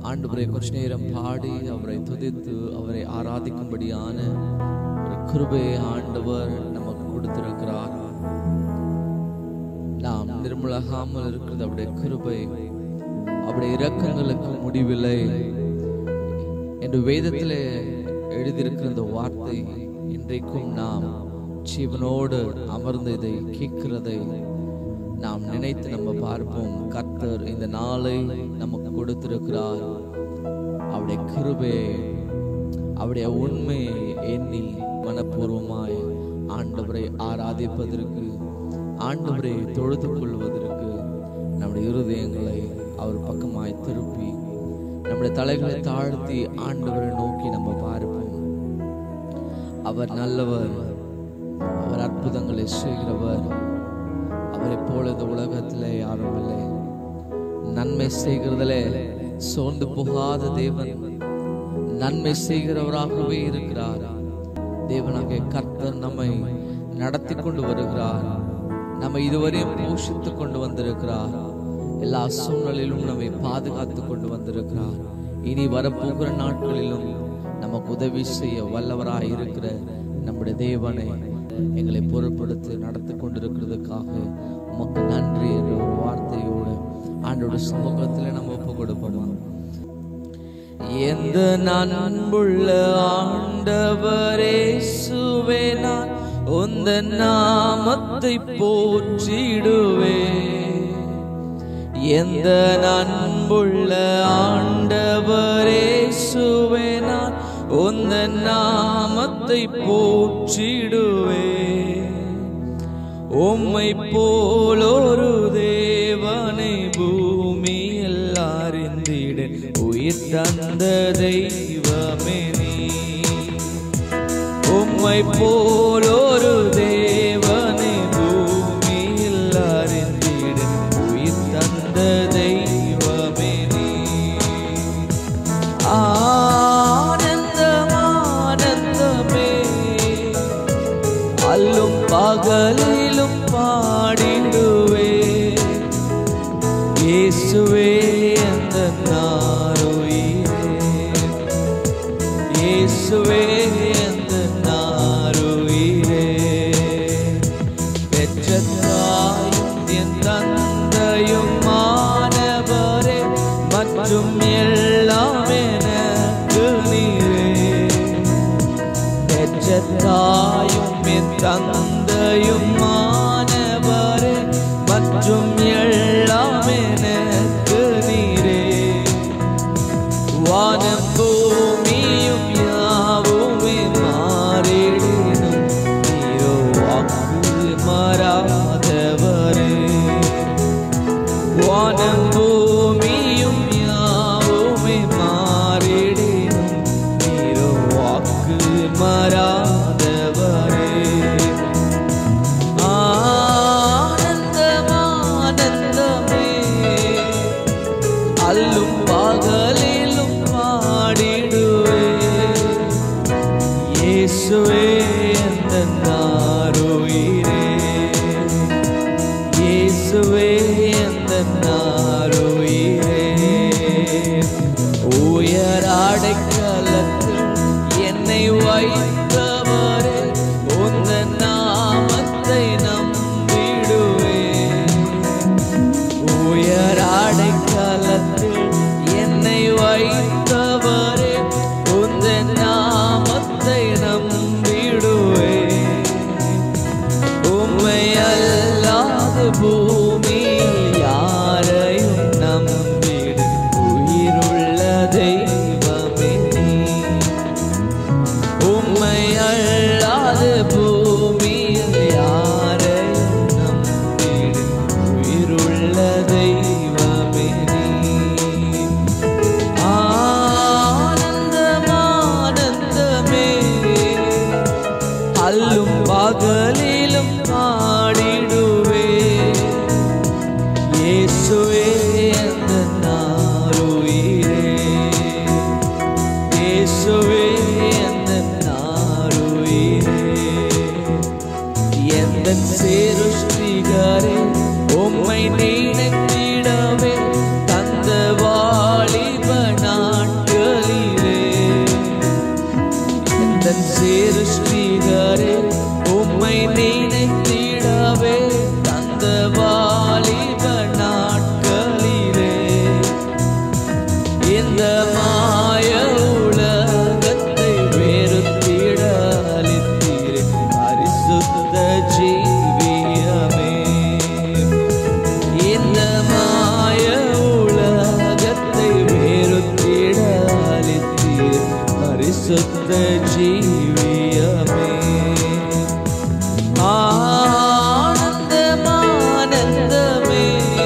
ஆண்டவரை கொஞ்ச நேரம் பாடி அவரை துதித்து அவரை ஆராதிக்கும்படியான ஒரு கிருபையை ஆண்டவர் நமக்கு கொடுத்திருக்கிறார் நாம் நிர்மலகாமல் இருக்கிறது அவருடைய கிருபை அவருடைய இரக்கங்களுக்கு முடிவில்லை என்று வேதத்திலே எழுதியிருக்கிற இந்த வார்த்தை இன்றைக்கும் நாம் ஜீவனோடு அமர்ந்து இதை கேட்கிறதை நாம் நினைத்து நம்ம பார்ப்போம் கர்த்தர் இந்த நாளை நமக்கு கொடுத்திருக்கிறார் அவருடைய கிருபையை அவருடைய உண்மையை எண்ணி மனப்பூர்வமாய் ஆண்டவரை ஆராதிப்பதற்கு ஆண்டவரை தொழுது கொள்வதற்கு நம்முடைய இருதயங்களை அவர் பக்கமாய் திருப்பி நம்முடைய தலைகளை தாழ்த்தி ஆண்டவரை நோக்கி நம்ம பார்ப்போம் அவர் நல்லவர் அவர் அற்புதங்களை செய்கிறவர் அவரை போல இந்த உலகத்திலே யாரும் இல்லை நன்மை செய்கிறதிலே சோர்ந்து போகாத தேவன் நன்மை செய்கிறவராகவே இருக்கிறார் தேவனாகிய கர்த்தர் நம்மை நடத்தி கொண்டு வருகிறார் நம்மை இதுவரையும் போஷித்துக் கொண்டு வந்திருக்கிறார் எல்லா சூழ்நிலையிலும் நம்மை பாதுகாத்து கொண்டு வந்திருக்கிறார் இனி வரப்போகிற நாட்களிலும் நமக்கு உதவி செய்ய வல்லவராய் இருக்கிற நம்முடைய தேவனை எங்களை பொருட்படுத்தி நடத்தி கொண்டிருக்கிறதுக்காக உமக்கு நன்றி என்ற ஒரு வார்த்தையோடு ஆண்டோட சமூகத்தில் நம்ம ஒப்பு கொடுப்போம் எந்த நான் அன்புள்ள ஆண்டவரே சுவே நான் உந்த நாமத்தை போற்றிடுவே எந்த நான் அன்புள்ள ஆண்டவரே சுவே நான் உந்த நாமத்தை போற்றிடுவே உம்மை போலொரு தேவனை பூமியில் அறிந்திட உயிர் தந்த தெய்வமே நீ உம்மை போலொரு தேவனை பூமியில் அறிந்திட உயிர் தந்த தெய்வமே நீ ஆனந்தம் ஆனந்தமே அல்லும் பகலிலும் பாடிடுவே இயேசுவே அந்த நாருயிரே இயேசுவே அந்த நாருயிரே பெற்ற தாயும் என் தந்தையும் மாணவரே மற்றும் எல்லாம் எனக்கு நீரே பெற்ற தாயும் என் தந்தையும் மாணவரே மற்றும் எல்லாம் எனக்கு நீரே வானம் பூமியும் யாவுமே மாறிடினும் நீரோ வாக்கு மாறாதவரே வானம் பூமியும் யாவுமே மாறிடினும் நீரோ வாக்கு மாறாதவரே ஆனந்தம் ஆனந்தமே அல்லும் பகலிலும் பாடிடுவே இயேசுவே அந்த நாருயிரே இயேசுவே அந்த நாருயிரே உயர் அடைக்கலத்தில் என்னை வைத்தவரே உந்த நாமத்தை நம்பிடுவே உயர் அடைக்கலத்தில் என்னை வைத்தவரே உந்த நாமத்தை நம்பிடுவே உம்மை அல்லாத பூமியில் யாரையும் நம்பிடு உயிருள்ள தெய்வமே நீ உம்மை இந்த மாய உலகத்தை வெறுத்திட அளித்தீரே பரிசுத்த ஜீவியமே இந்த மாய உலகத்தை வெறுத்திட அளித்தீர் பரிசுத்த ஜீவியமே ஆனந்தமானந்தமே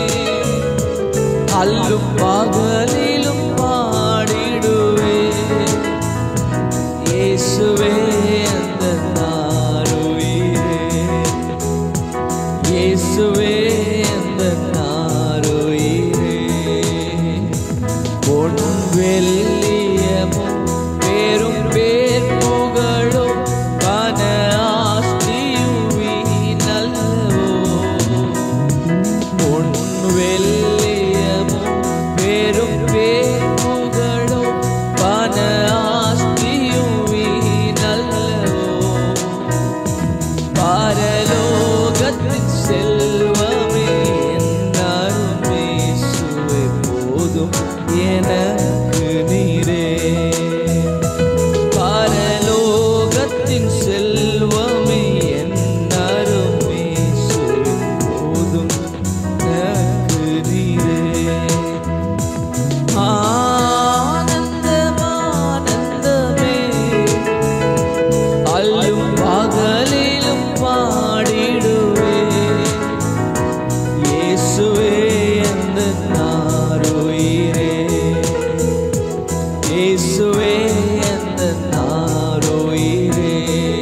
அல்லும் பகலிலும் பாடிடுவே இயேசுவே அந்த நாருயிரே இயேசுவே அந்த நாருயிரே பொன் வெள்ளியமும் பேரும் பேர் புகழும் பண ஆஸ்தியுவி நல்லவோ பொன் வெள்ளியமும் பேரும் பேர் புகழும் பண ஆஸ்தியுவி நல்லவோ பரலோகத்தின் செல்வமே என்னாருமே சுவை போதும் எனக்கு நீரே பரலோகத்தின் செல்வமே என்னாருமே சுவை போதும் எனக்கு நீரே ஆனந்தமானந்தமே அல்லும் பகலிலும் பாடிடுவே இயேசுவே அந்த நாருயிரே இயேசுவே அந்த நாருயிரே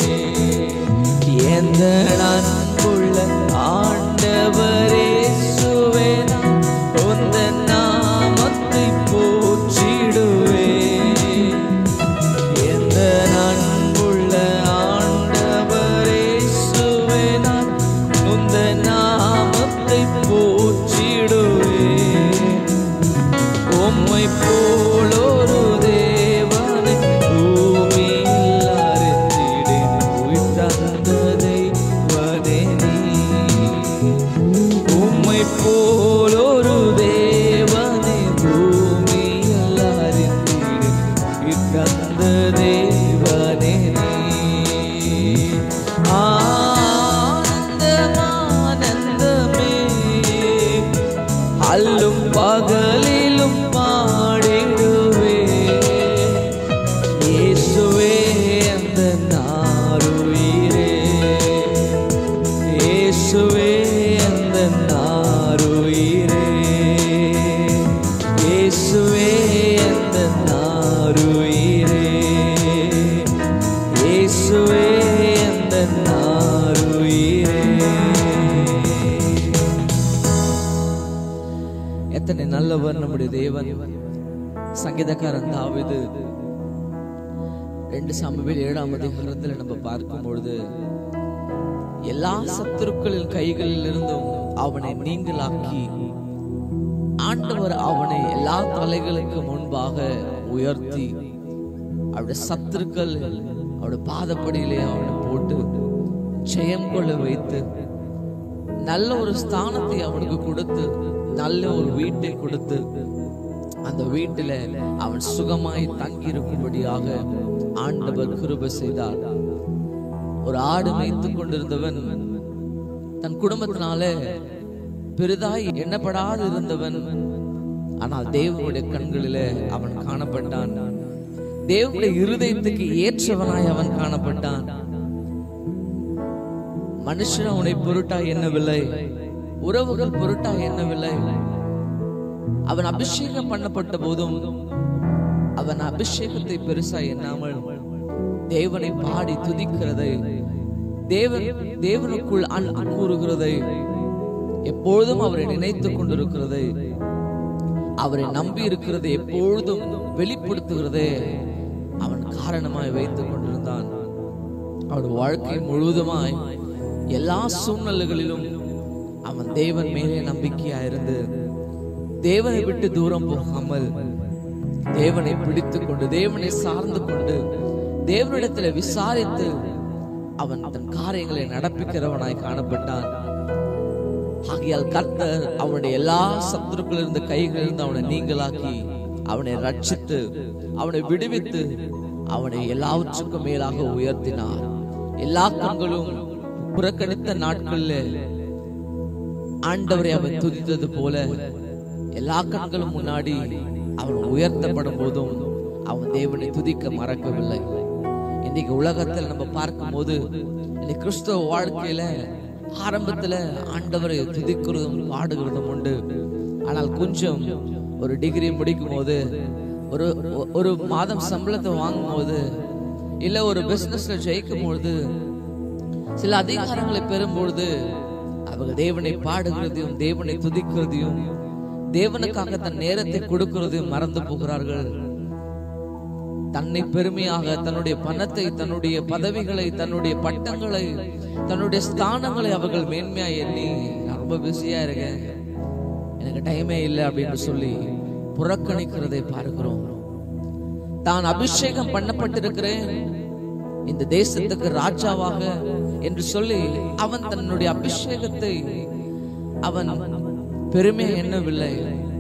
எந்த அன்புள்ள ஆண்டவரே சுவே உந்த நாமத்தை போற்றிடுவே எந்த அன்புள்ள ஆண்டவரே சுவே நான் உந்த நாமத்தை போற்றிடுவே உம்மை போலொரு தேவனை பூமியில் அறிந்திடேன் உயிர் தந்த தெய்வனே நீ உம்மை போலொரு தேவனை பூமியில் அறிந்திடேன் உயிர் தந்த தேவனே நீ ஆனந்தமானந்தமே அல்லும் பகலிலும் பாடிடுவே இயேசுவே அந்த நாருயிரே இயேசுவே அந்த நாருயிரே இயேசுவே அந்த நாருயிரே இயேசுவே அந்த நாருயிரே எத்தனை நல்லவர் நம்முடைய தேவன் சங்கீதக்காரன் தாவீது ரெண்டு சாமுவேல் ஏழாம் அதிகாரத்தில் நம்ம பார்க்கும் பொழுது எல்லா சத்துருக்களின் கைகளில் இருந்தும் அவனை நீங்களாக்கி ஆண்டவர் அவனை எல்லா தலைகளுக்கு முன்பாக உயர்த்தி அவருடைய சத்துருக்கள் அவருடைய பாதப்படியிலே அவனை போட்டு ஜெயம் கொள்ள வைத்து நல்ல ஒரு ஸ்தானத்தை அவனுக்கு கொடுத்து நல்ல ஒரு வீட்டை கொடுத்து அந்த வீட்டில அவன் சுகமாய் தங்கி இருக்கும்படியாக ஆண்டவர் கிருபை செய்தார் ஒரு ஆடு மேய்த்துக் கொண்டிருந்தவன் தன் குடும்பத்தினால பெரிதாய் எண்ணப்படாது இருந்தவன் ஆனால் தேவனுடைய கண்களிலே அவன் காணப்பட்டான் தேவனுடைய இருதயத்துக்கு ஏற்றவனாய் அவன் காணப்பட்டான் மனுஷன் அவனை பொருட்டா எண்ணவில்லை உறவுகள் பொருட்டா எண்ணவில்லை அவன் அபிஷேகம் பண்ணப்பட்ட போதும் அவன் அபிஷேகத்தை பெருசா எண்ணாமல் தேவனை பாடி துதிக்கிறதை தேவன் தேவனுக்குள் அன்பு கூறுகிறதை எப்பொழுதும் அவரை நினைத்துக் கொண்டிருக்கிறதை அவரை நம்பி இருக்கிறதை எப்பொழுதும் வெளிப்படுத்துகிறதே அவன் காரணமாய் வைத்துக் கொண்டிருந்தான் அவன் வாழ்க்கை முழுவதுமாய் எல்லா சூழ்நிலைகளிலும் அவன் தேவன் மேலே நம்பிக்கையா இருந்து தேவனை விட்டு தூரம் போகாமல் தேவனை பிடித்துக் கொண்டு தேவனை சார்ந்து கொண்டு தேவனிடத்துல விசாரித்து அவன் தன் காரியங்களை நடப்பிக்கிறவனாய் காணப்பட்டான் ஆகையால் கர்த்தர் அவனுடைய எல்லா சத்துருக்களிலிருந்து கைகளிலிருந்து அவனை நீங்களாக்கி அவனை ரட்சித்து அவனை விடுவித்து அவனை எல்லாவற்றுக்கும் மேலாக உயர்த்தினார் எல்லா கண்களும் புறக்கணித்த நாட்களில் ஆண்டவரை அவன் துதித்தது போல எல்லா கண்களும் முன்னாடி அவன் உயர்த்தப்படும் போதும் அவன் தேவனை துதிக்க மறக்கவில்லை இன்னைக்கு உலகத்தில் நம்ம பார்க்கும்போது இன்னைக்கு கிறிஸ்தவ வாழ்க்கையில ஆரம்பத்துல ஆண்டவரை துதிக்கிறதும் பாடுகிறதும் உண்டு ஆனால் கொஞ்சம் ஒரு டிகிரி முடிக்கும் போது ஒரு ஒரு மாதம் சம்பளத்தை வாங்கும் போது இல்ல ஒரு பிசினஸ்ல ஜெயிக்கும் பொழுது சில அதிகாரங்களை பெறும்பொழுது அவங்க தேவனை பாடுகிறதையும் தேவனை துதிக்கிறதையும் தேவனுக்காக தன் நேரத்தை கொடுக்கிறதையும் மறந்து போகிறார்கள் தன்னை பெருமையாக தன்னுடைய பணத்தை தன்னுடைய பதவிகளை தன்னுடைய பட்டங்களை தன்னுடைய ஸ்தானங்களை அவர்கள் மேன்மையா எண்ணி நான் ரொம்ப பிஸியா இருக்கேன் எனக்கு டைமே இல்லை அப்படின்னு சொல்லி புறக்கணிக்கிறதை பார்க்கிறோம் தான் அபிஷேகம் பண்ணப்பட்டிருக்கிறேன் இந்த தேசத்துக்கு ராஜாவாக என்று சொல்லி அவன் தன்னுடைய அபிஷேகத்தை அவன் பெருமை எண்ணவில்லை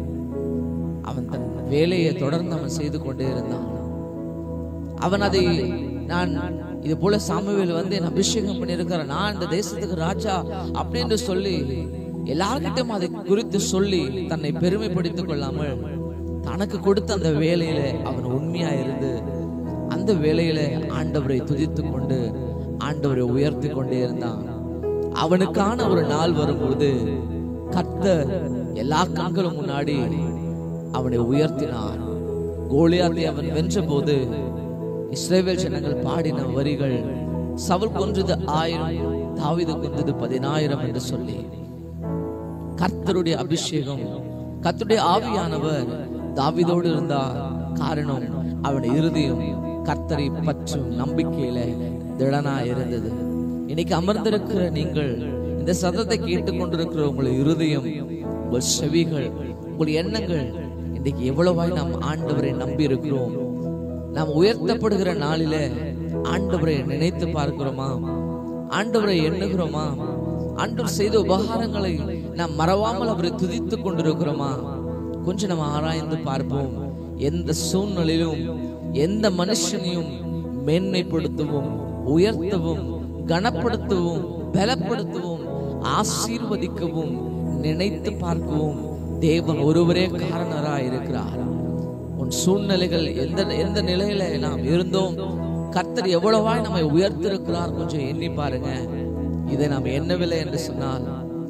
அவன் தன் வேலையை தொடர்ந்து அவன் செய்து கொண்டே இருந்தான் அவன் அதை நான் இது போல சாமுவேல் வந்து என் அபிஷேகம் பண்ணியிருக்கிறேன் நான் இந்த தேசத்துக்கு ராஜா அப்படின்னு சொல்லி எல்லார்கிட்டும் அதை குறித்து சொல்லி தன்னை பெருமைப்படுத்திக் கொள்ளாமல் தனக்கு கொடுத்த அந்த வேலையில அவன் உண்மையா இருந்து அந்த வேலையில ஆண்டவரை துதித்துக் கொண்டு ஆண்டவரை உயர்த்தி கொண்டே இருந்தான் அவனுக்கான ஒரு நாள் வரும்பொழுது கர்த்தர் எல்லா கண்களும் முன்னாடி அவனை உயர்த்தினார் கோலியாத்தை அவன் வென்றபோது இஸ்ரேவேல் ஜனங்கள் பாடின வரிகள் சவுல் கொன்றது ஆயிரம் தாவீது கொன்றது பதினாயிரம் என்று சொல்லி கர்த்தருடைய அபிஷேகம் கர்த்தருடைய ஆவியானவர் தாவீதோடு இருந்தார் காரணம் அவன் இருதயம் கர்த்தரை பற்றும் நம்பிக்கையில திடனா இருந்தது இன்னைக்கு அமர்ந்திருக்கிற நீங்கள் இந்த சத்தத்தை கேட்டுக்கொண்டிருக்கிற உங்கள் இருதயம் உங்கள் செவிகள் உங்கள் எண்ணங்கள் இன்றைக்கு எவ்வளவாய் நாம் ஆண்டவரை நம்பி இருக்கிறோம் நாம் உயர்த்தப்படுகிற நாளில ஆண்டவரை நினைத்து பார்க்கிறோமா ஆண்டவரை எண்ணுகிறோமா ஆண்டவர் செய்த உபகாரங்களை நாம் மறவாமல் அவரை துதித்துக் கொண்டிருக்கிறோமா கொஞ்சம் நம்ம ஆராய்ந்து பார்ப்போம் எந்த சூழ்நிலையிலும் எந்த மனுஷனையும் மேன்மைப்படுத்தவும் உயர்த்தவும் கனப்படுத்தவும் பலப்படுத்தவும் ஆசீர்வதிக்கவும் நினைத்து பார்க்கவும் தேவன் ஒருவரே காரணராய் இருக்கிறார் உன் சூழ்நிலைகள் எந்த எந்த நிலையில நாம் இருந்தோம் கர்த்தர் எவ்வளவாய் நம்மை உயர்த்திருக்கிறார் கொஞ்சம் எண்ணி பாருங்க இதை நாம் எண்ணவில்லை என்று சொன்னால்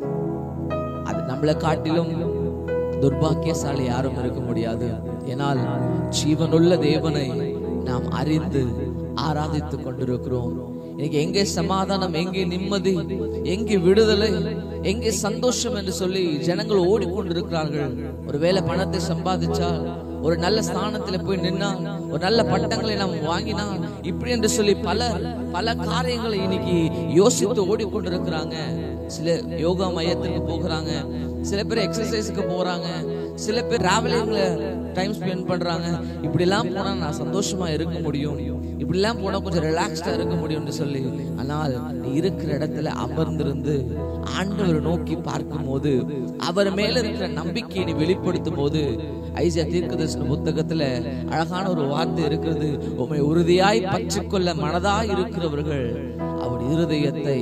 அது நம்மளை காட்டிலும் துர்பாக்கியசாலி யாரும் இருக்க முடியாது ஏனால் ஜீவனுள்ள தேவனை நாம் அறிந்து ஆராதித்துக் கொண்டிருக்கிறோம் இன்னைக்கு எங்கே சமாதானம் எங்கே நிம்மதி எங்கே விடுதலை எங்கே சந்தோஷம் என்று சொல்லி ஜனங்கள் ஓடிக்கொண்டிருக்கிறார்கள் ஒருவேளை பணத்தை சம்பாதிச்சால் ஒரு நல்ல ஸ்தானத்துல போய் நின்னால் ஒரு நல்ல பட்டங்களை நாம் வாங்கினால் இப்படி என்று சொல்லி பல பல காரியங்களை இன்னைக்கு யோசித்து ஓடிக்கொண்டிருக்கிறாங்க சில யோகா மையத்துக்கு போகிறாங்க சில பேர் எக்ஸசைஸுக்கு போறாங்க சில பேர் டிராவலிங்ல டைம் ஸ்பெண்ட் பண்றாங்க இப்படி எல்லாம் போனா நான் சந்தோஷமா இருக்க முடியும் இப்படி எல்லாம் போனா கொஞ்சம் ரிலாக்ஸ்டா இருக்க முடியும்னு சொல்லி ஆனால் நீ இருக்கிற இடத்துல அமர்ந்திருந்து ஆண்டவரை நோக்கி பார்க்கும் போது அவர் மேல இருக்கிற நம்பிக்கையை நீ வெளிப்படுத்தும் போது ஐசியா தீர்க்கதர்சன புத்தகத்துல அழகான ஒரு வார்த்தை இருக்கிறது உண்மை உறுதியாய் பற்றிக்கொள்ள மனதாய் இருக்கிறவர்கள் அவர் இருதயத்தை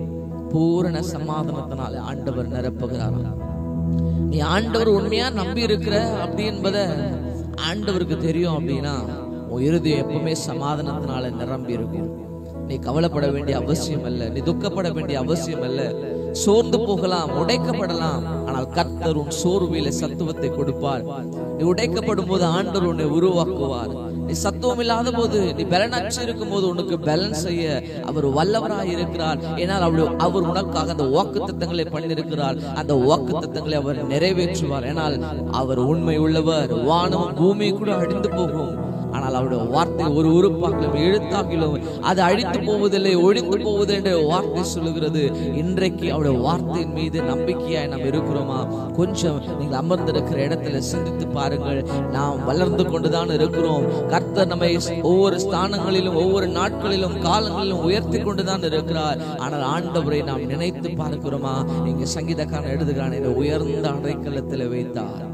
பூரண சமாதானத்தினால ஆண்டவர் நிரப்புகிறாராம் நீ ஆண்டவர் உண்மையா நம்பி இருக்கிற அப்படி என்பதை ஆண்டவருக்கு தெரியும் அப்படின்னா உன் இருதயம் எப்பவுமே சமாதானத்தினால நிரம்பி இருக்கும் நீ கவலைப்பட வேண்டிய அவசியம் அல்ல நீ துக்கப்பட வேண்டிய அவசியம் அல்ல சோர்ந்து போகலாம் உடைக்கப்படலாம் ஆனால் கர்த்தர் உன் சோர்வில சத்துவத்தை கொடுப்பார் நீ உடைக்கப்படும் போது ஆண்டவர் உன்னை உருவாக்குவார் நீ சத்துவம் இல்லாத போது நீ பலனற்று இருக்கும் போது உனக்கு பேலன்ஸ் செய்ய அவர் வல்லவராய் இருக்கிறார் ஏனால் அவர் அவர் உனக்காக அந்த வாக்கு தத்தங்களை பண்ணியிருக்கிறார் அந்த வாக்கு தத்தங்களை அவர் நிறைவேற்றுவார் ஏனால் அவர் உண்மை உள்ளவர் வானம் பூமி கூட அழிந்து போகும் ஆனால் அவருடைய வார்த்தை ஒரு உறுப்பாக்கிலும் எழுத்தாக்கிலும் அது அழித்து போவதில்லை ஒழிந்து போவதில்லை என்ற வார்த்தை சொல்லுகிறது இன்றைக்கு அவருடைய வார்த்தையின் மீது நம்பிக்கையாய் நாம் இருக்கிறோமா கொஞ்சம் நீங்கள் அமர்ந்திருக்கிற இடத்துல சிந்தித்து பாருங்கள் நாம் வளர்ந்து கொண்டுதான் இருக்கிறோம் கர்த்தர் நம்மை ஒவ்வொரு ஸ்தானங்களிலும் ஒவ்வொரு நாட்களிலும் காலங்களிலும் உயர்த்தி கொண்டுதான் இருக்கிறார் ஆனால் ஆண்டவரை நாம் நினைத்து பார்க்கிறோமா இங்க சங்கீதக்காரன் எழுதுகிறான் இந்த உயர்ந்த அடைக்கலத்தில் வைத்தார்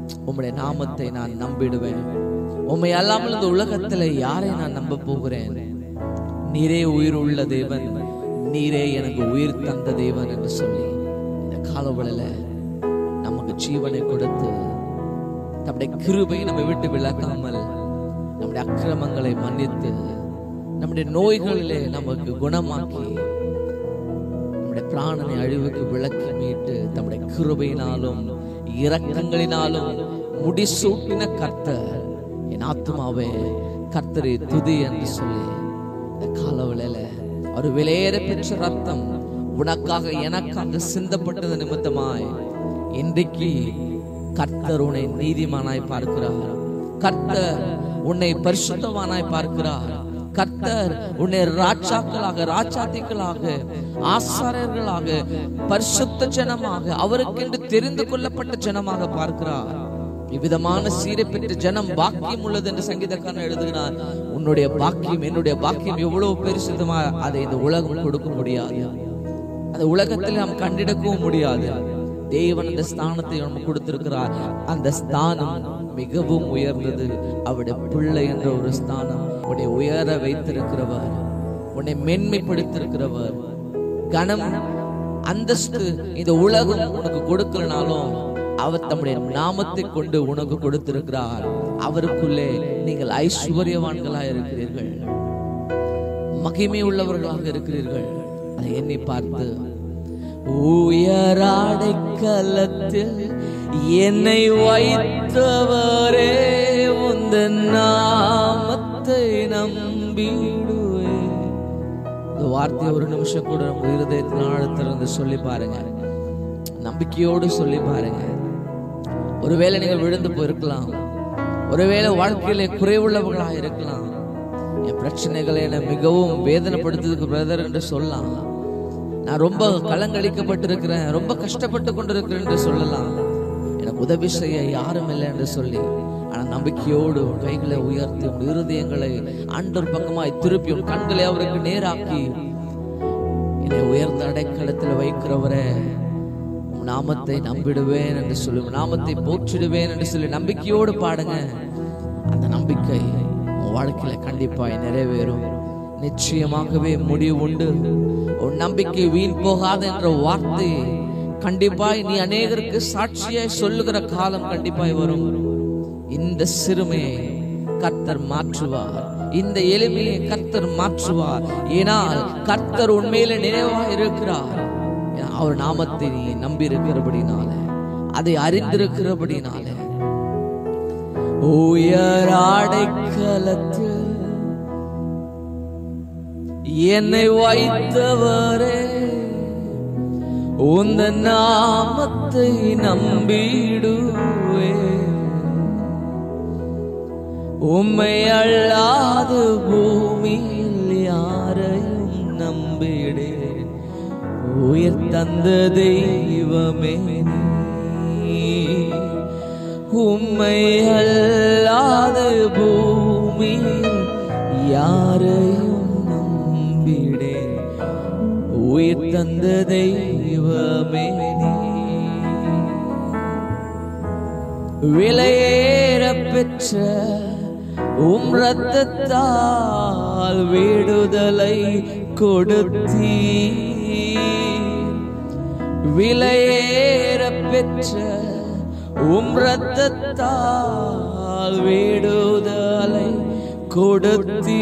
உம்முடைய நாமத்தை நான் நம்பிடுவேன் உம்மை அல்லாமல் இந்த உலகத்துல யாரை நான் நம்ப போகிறேன் நீரே உயிர் உள்ள தேவன் நீரே எனக்கு உயிர் தந்த தேவன் என்று சொல்லி இந்த காலவழில நமக்கு ஜீவனை கொடுத்து நம்முடைய கிருபை நம்மை விட்டு விலகாமல் நம்முடைய அக்கிரமங்களை மன்னித்து நம்முடைய நோய்களிலே நமக்கு குணமாக்கி நம்முடைய பிராணனை அழிவுக்கு விளக்கி மீட்டு நம்முடைய கிருபையினாலும் இரக்கங்களினாலும் முடிசூட்டின கர்த்தர் என் ஆத்மாவே கர்த்தரை துதி என்று சொல்லி இந்த காலவளையில ஒரு விலையேற பெற்ற ரத்தம் உனக்காக எனக்காக சிந்தப்பட்டது நிமித்தமாய் இன்றைக்கு கர்த்தர் உன்னை நீதிமானாய் பார்க்கிறார் கர்த்தர் உன்னை பரிசுத்தவானாய் பார்க்கிறார் கர்த்தர் உன்னை ராஜாக்களாக ராஜாதிகளாக ஆசாரியர்களாக பரிசுத்த ஜனமாக அவருக்கென்று தெரிந்து கொள்ளப்பட்ட ஜனமாக பார்க்கிறார் இவ்விதமான சீரை பெற்ற ஜனம் பாக்கியம் உள்ளது என்று சங்கீதக்காரன் எழுதுகிறார் உன்னுடைய பாக்கியம் என்னுடைய பாக்கியம் எவ்வளவு பெருசுதமா அதை இந்த உலகம் கொடுக்க முடியாது அந்த உலகத்தில் நாம் கண்டிடக்கவும் முடியாது தேவன் அந்த ஸ்தானத்தை நமக்கு கொடுத்திருக்கிறார் அந்த ஸ்தானம் மிகவும் உயர்ந்தது அவருடைய பிள்ளை என்ற ஒரு ஸ்தானம் உன்னை உயர வைத்திருக்கிறவர் உன்னை மென்மைப்படுத்திருக்கிறவர் கனம் அந்தஸ்து இந்த உலகம் உனக்கு கொடுக்கலனாலும் அவர் தம்முடைய நாமத்தை கொண்டு உனக்கு கொடுத்திருக்கிறார் அவருக்குள்ளே நீங்கள் ஐஸ்வர்யவான்களாக இருக்கிறீர்கள் மகிமை உள்ளவர்களாக இருக்கிறீர்கள் அதை எண்ணி பார்த்து உயராடை கலத்தில் என்னை வைத்தவரே உந்த நாமத்தை நம்பிடுவே இந்த வார்த்தை ஒரு நிமிஷம் கூட நம்ம இருதயத்தின் ஆழத்திலிருந்து சொல்லி பாருங்க நம்பிக்கையோடு சொல்லி பாருங்க ஒருவேளை நீங்கள் விழுந்து போயிருக்கலாம் ஒருவேளை வாழ்க்கையில குறைவுள்ளவர்களாக இருக்கலாம் என் பிரச்சனைகளை என்னை மிகவும் வேதனைப்படுத்துறதுக்கு பிரதர் என்று சொல்லலாம் நான் ரொம்ப கலங்கடிக்கப்பட்டிருக்கிறேன் ரொம்ப கஷ்டப்பட்டு கொண்டிருக்கிறேன் என்று சொல்லலாம் எனக்கு உதவி செய்ய யாரும் இல்லை என்று சொல்லி ஆனால் நம்பிக்கையோடு உன் கைகளை உயர்த்தி உன் இருதயங்களை ஆண்டோர் பக்கமாய் திருப்பி உன் கண்களை அவருக்கு நேராக்கி என்னை உயர்ந்த அடைக்கலத்தில் வைக்கிறவரே உம் நாமத்தை நம்பிடுவேன் என்று சொல்லி உம் நாமத்தை போற்றிடுவேன் என்று சொல்லி நம்பிக்கையோடு பாடுங்க அந்த நம்பிக்கை உன் வாழ்க்கையில கண்டிப்பாய் நிறைவேறும் நிச்சயமாகவே முடிவு உண்டு உன் நம்பிக்கை வீண் போகாத என்ற வார்த்தை கண்டிப்பாய் நீ அநேகருக்கு சாட்சியாய் சொல்லுகிற காலம் கண்டிப்பாய் வரும் இந்த சிறுமையை கர்த்தர் மாற்றுவார் இந்த எளிமையை கர்த்தர் மாற்றுவார் ஏனால் கர்த்தர் உண்மையில நினைவாக இருக்கிறார் அவர் நாமத்தை நீ நம்பி இருக்கிறபடினால அதை அறிந்திருக்கிறபடினால உயராடை கலத்து என்னை வைத்தவரே உந்த நாமத்தை நம்பிடுவே உம்மை அல்லாது பூமியில் யாரையும் நம்பிடே உயிர் தந்த தெய்வமே நீ. உம்மை அல்லாத பூமியில் யாரையும் நம்பிடே உயிர் தந்த தெய்வமே நீ. விலையேற பெற்ற உம் ரத்தத்தால் விடுதலை கொடுத்தீ விலையேற பெற்ற உம் ரத்தத்தால் விடுதலை கொடுத்தீ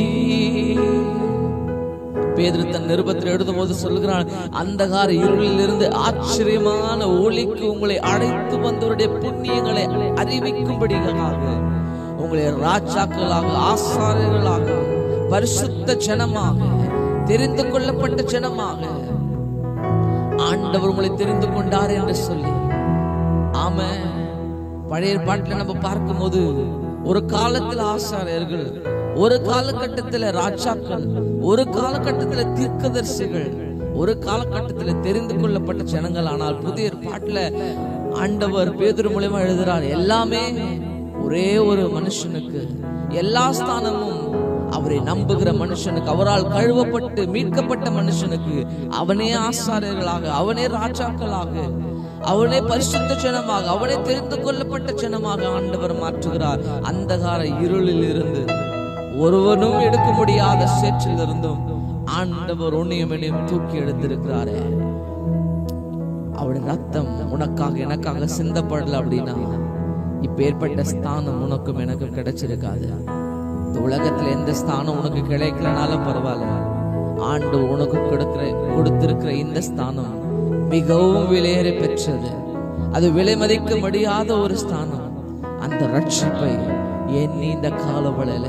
பேதுரு தன் நிருபத்தில் எழுதும் போது சொல்லுகிறான் அந்தகார இருளில் இருந்து ஆச்சரியமான ஒளிக்கு உங்களை அழைத்து வந்தவருடைய புண்ணியங்களை அறிவிக்கும்படியாக உங்களை ராஜாக்களாக ஆசாரியர்களாக பரிசுத்த ஜனமாக தெரிந்து கொள்ளப்பட்ட ஜனமாக ஆண்டவர் உங்களை தெரிந்து கொண்டார் என்று சொல்லி ஆமா பழைய பாட்டில் நம்ம பார்க்கும்போது ஒரு காலத்தில் ஆசாரியர்கள் ஒரு காலகட்டத்தில் ராஜாக்கள் ஒரு காலகட்டத்தில் தீர்க்கதரிசிகள் ஒரு காலகட்டத்தில் தெரிந்து கொள்ளப்பட்ட ஜனங்கள் ஆனால் புதிய பாட்டில் ஆண்டவர் பேதுரு மூலியமா எழுதுறார் எல்லாமே ஒரே ஒரு மனுஷனுக்கு எல்லா ஸ்தானமும் அவரை நம்புகிற மனுஷனுக்கு அவரால் கழுவப்பட்டு மீட்கப்பட்ட மனுஷனுக்கு அவனே ஆசாரியர்களாக அவனே ராஜாக்களாக அவனை பரிசுத்த ஜனமாக அவனை தெரிந்து கொள்ளப்பட்ட ஜனமாக ஆண்டவர் மாற்றுகிறார் அந்தகார இருளில் இருந்து ஒருவனும் எடுக்க முடியாத சேற்றில் இருந்தும் ஆண்டவர் உன்னையும் என்னையும் தூக்கி எடுத்திருக்கிறாரே அவருடைய ரத்தம் உனக்காக எனக்காக சிந்தப்படல அப்படின்னா இப்ப ஏற்பட்ட ஸ்தானம் உனக்கும் எனக்கும் கிடைச்சிருக்காது இந்த உலகத்துல எந்த ஸ்தானம் உனக்கு கிடைக்கலனாலும் பரவாயில்ல ஆண்டு உனக்கு கொடுக்கிற கொடுத்திருக்கிற இந்த ஸ்தானம் மிகவும் விலையேற பெற்றது அது விலை மதிக்க முடியாத ஒரு ஸ்தானம் அந்த ரட்சிப்பை எண்ணி இந்த காலவளையில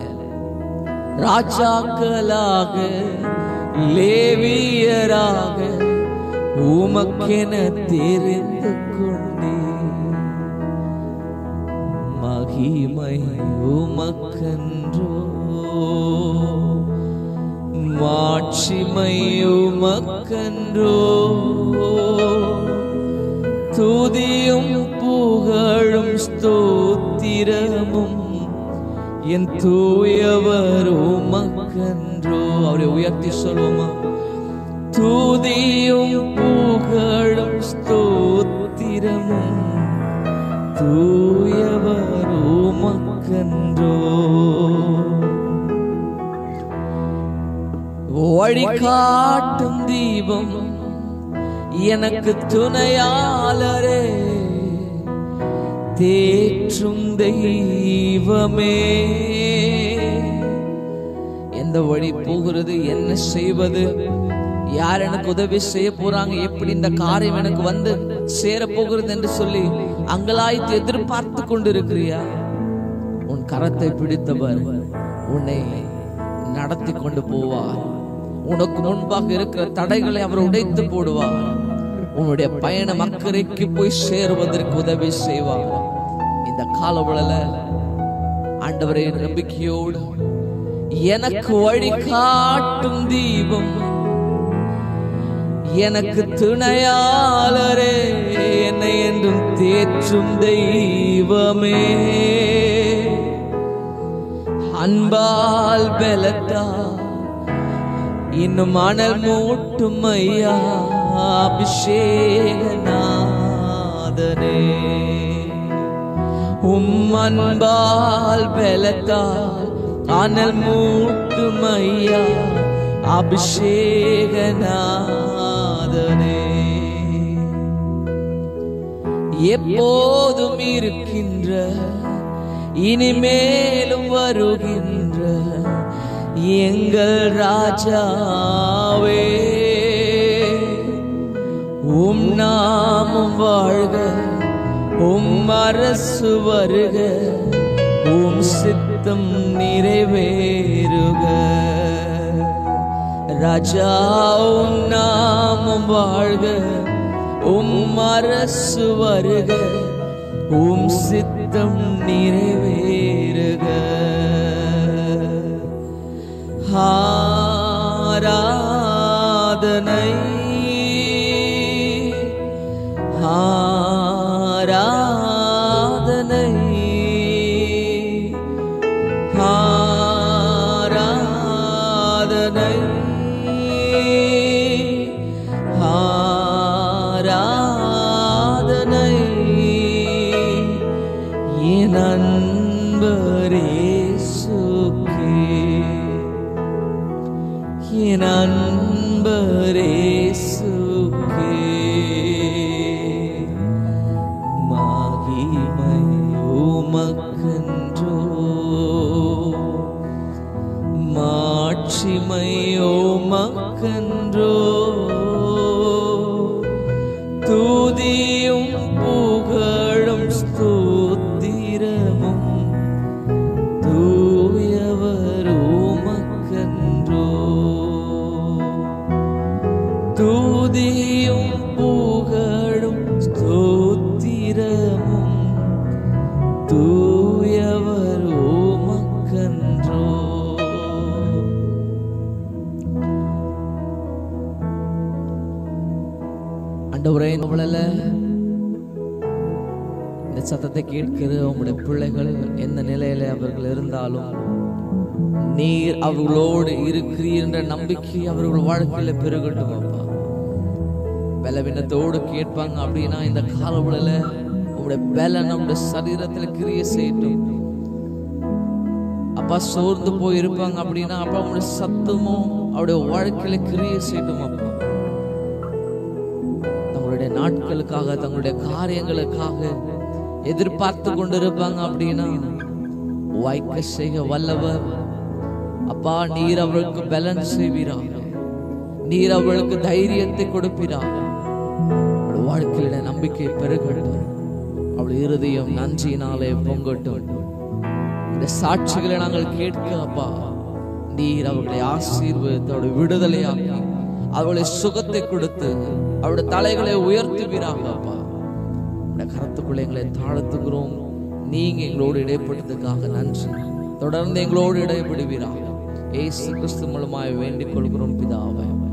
ராஜாக்களாக லேவியராக உமக்கென தெரிந்து கொண்டே மகிமை உமக்கன்றோ மாட்சிமை உமக்கன்றோ துதியும் புகழும் ஸ்தோத்திரமும் என் தூயவர் உமக்கன்றோ அவரை உயர்த்தி சொல்லுவோமா துதியும் புகழும் ஸ்தோத்திரமும் தூயவர் உமக்கன்றோ வழிகாட்டும் தீபம் எனக்கு துணையாளரே தேற்றும் தெய்வமே எந்த வழி போகிறது என்ன செய்வது யார் எனக்கு உதவி செய்ய போறாங்க எப்படி இந்த காரியம் எனக்கு வந்து சேர போகிறது என்று சொல்லி அங்கலாய்த்து எதிர்பார்த்து கொண்டிருக்கிறியா உன் கரத்தை பிடித்தவர் உன்னை நடத்தி கொண்டு போவார் உனக்கு முன்பாக இருக்கிற தடைகளை அவர் உடைத்து போடுவார் உன்னுடைய பயணம் அக்கறைக்கு போய் சேருவதற்கு உதவி செய்வார் இந்த காலவளல ஆண்டவரே நம்பிக்கையோடு எனக்கு வழி காட்டும் தீபம் எனக்கு துணையாளரே என்னை என்றும் தேற்றும் தெய்வமே அன்பால் பலத்தா இன்னும் மணல் மூட்டும் ஐயா அபிஷேகநாதனே உம் அன்பால் பலத்தால் அனல் மூட்டும் ஐயா அபிஷேகநாதனே எப்போதும் இருக்கின்ற இனிமேலும் வருகின்ற எங்கள் ராஜாவே உம் நாமம் வாழ்க உம் அரசு வருக உம் சித்தம் நிறைவேறுக ராஜா உம் நாமம் வாழ்க உம் அரசு வருக உம் சித்தம் நிறைவேறுக ஆராதனை ஆராதனை ஆராதனை ஆராதனை என் அன்பரே சுக்கே என் அன்பரே சுக்கே மகிமை உமக்கன்றோ மாட்சிமை உமக்கன்றோ துதியும் புகழும் ஸ்தோத்திரமும் தூயவர் உமக்கன்றோ துதியும் புகழும் ஸ்தோத்திரமும் தூயவர் உமக்கன்றோ ஆண்டவரே நம்மள இந்த சத்தத்தை கேட்கிற உங்களுடைய பிள்ளைகள் எந்த நிலையில அவர்கள் இருந்தாலும் நீர் அவர்களோடு இருக்கிறீர் என்ற நம்பிக்கை அவர்கள் வாழ்க்கையில பெருகட்டும் அப்பா பலவீனத்தோடு கேட்பாங்க அப்படின்னா இந்த காலவுல உங்களுடைய பலன் நம்முடைய சரீரத்துல கிரிய செய்யட்டும் அப்பா சோர்ந்து போய் இருப்பாங்க அப்படின்னா அப்பா உங்களுடைய சத்தமும் அவருடைய வாழ்க்கையில கிரிய செய்யட்டும் அப்பா தங்களுடைய நாட்களுக்காக தங்களுடைய காரியங்களுக்காக எதிர்பார்த்து கொண்டிருப்பாங்க அப்படின்னா வாய்க்க செய்ய வல்லவர் அப்பா நீர் அவர்களுக்கு பலன் செய்வீரா நீர் அவர்களுக்கு தைரியத்தை கொடுப்பீரா அவள் வாழ்க்கையில நம்பிக்கை பெருகட்டும் அவள் இருதயம் நன்றியினாலே பொங்கட்டும் இந்த சாட்சிகளை நாங்கள் கேட்க அப்பா நீர் அவர்களை ஆசீர்வதித்தோட விடுதலையாக்கி அவர்களை சுகத்தை கொடுத்து அவருடைய தலைகளை உயர்த்துவீராக அப்பா இந்த கரத்துக்குள்ள எங்களை தாழ்த்துகிறோம் நீங்க எங்களோடு இடைப்பட்டதுக்காக நன்றி தொடர்ந்து எங்களோடு இடைபடுவீராக ஏசு கிறிஸ்து மூலமாய் வேண்டிக் கொள்கிறோம் பிதாவை